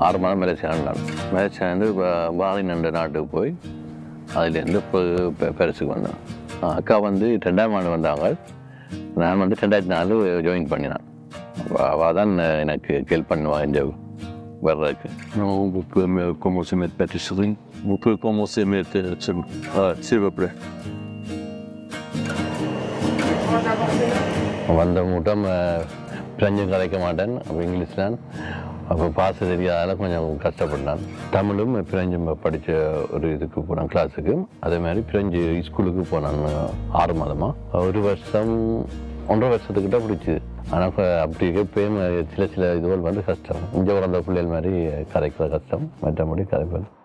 ஆறு மாதம் மலேசியா இருந்தான் மலேசியா வந்து பாலின் என்ற நாட்டுக்கு போய் அதுலேருந்து இப்போ பெருசுக்கு வந்தேன் ஆ, அக்கா வந்து ரெண்டாம் ஆண்டு வந்தாங்க நான் வந்து ரெண்டாயிரத்தி நாலு ஜாயின் பண்ணினேன் அவள் தான் எனக்கு ஹெல்ப் பண்ணுவா இந்த வர்றதுக்கு Non, on peut euh, commencer à mettre pâtisserie. On peut commencer à mettre euh, s'il ah, s'il vous plaît. வந்த மூட்டம் பிரெஞ்சும் கலைக்க மாட்டேன் அப்போ இங்கிலீஷ் தான் அப்போ பாச தெரியாதால கொஞ்சம் கஷ்டப்பட்டான் தமிழும் பிரெஞ்சும் படித்த ஒரு இதுக்கு போனான் கிளாஸுக்கு அதே மாதிரி பிரெஞ்சு ஸ்கூலுக்கு போனான் ஆறு மாதமாக ஒரு வருஷம் ஒன்றரை வருஷத்துக்கிட்ட பிடிச்சிது ஆனால் இப்போ அப்படி எப்பயும் சில சில இதுகள் வந்து கஷ்டம் இங்கே பிறந்த பிள்ளைகள் மாதிரி கரைக்கிற கஷ்டம் மற்றபடி கரைப்பது